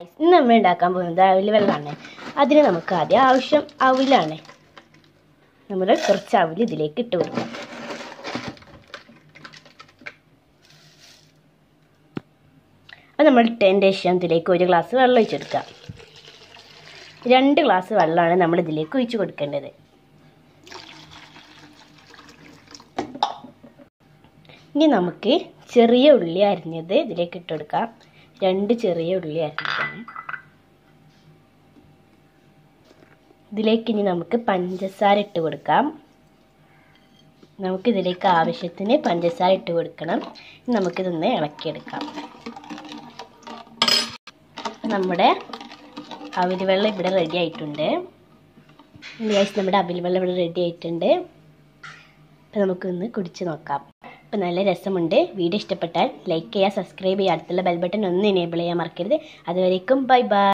ഇന്ന് നമ്മൾ ഉണ്ടാക്കാൻ പോകുന്നത് അവിൽ വെള്ളമാണ് അതിന് നമുക്ക് ആദ്യം ആവശ്യം അവിലാണ് നമ്മൾ കുറച്ച് അവിൽ ഇതിലേക്ക് ഇട്ട് കൊടുക്കാം അത് നമ്മൾ ഇട്ടതിൻ്റെ ശേഷം ഇതിലേക്ക് ഒരു ഗ്ലാസ് വെള്ളം ഒഴിച്ചെടുക്കാം രണ്ട് ഗ്ലാസ് വെള്ളമാണ് നമ്മൾ ഇതിലേക്ക് ഒഴിച്ച് കൊടുക്കേണ്ടത് ഇനി നമുക്ക് ചെറിയ ഉള്ളി അരിഞ്ഞത് ഇതിലേക്ക് ഇട്ട് കൊടുക്കാം രണ്ട് ചെറിയ ഉള്ളി അരിഞ്ഞതാണ് ഇതിലേക്ക് ഇനി നമുക്ക് പഞ്ചസാര ഇട്ട് കൊടുക്കാം നമുക്ക് ഇതിലേക്ക് ആവശ്യത്തിന് പഞ്ചസാര ഇട്ട് കൊടുക്കണം ഇനി നമുക്കിതൊന്ന് ഇളക്കിയെടുക്കാം നമ്മുടെ അവിൽ വെള്ളം ഇവിടെ റെഡി ആയിട്ടുണ്ട് ഗ്യാസ് നമ്മുടെ അവിൽ വെള്ളം ഇവിടെ റെഡി ആയിട്ടുണ്ട് അപ്പം നമുക്കൊന്ന് കുടിച്ച് നോക്കാം അപ്പം നല്ല രസമുണ്ട് വീഡിയോ ഇഷ്ടപ്പെട്ടാൽ ലൈക്ക് ചെയ്യുക സബ്സ്ക്രൈബ് ചെയ്യുക അടുത്തുള്ള ബെൽ ബട്ടൺ ഒന്ന് എനേബിൾ ചെയ്യാൻ മറക്കരുത് അതുവരേക്കും ബൈ ബൈ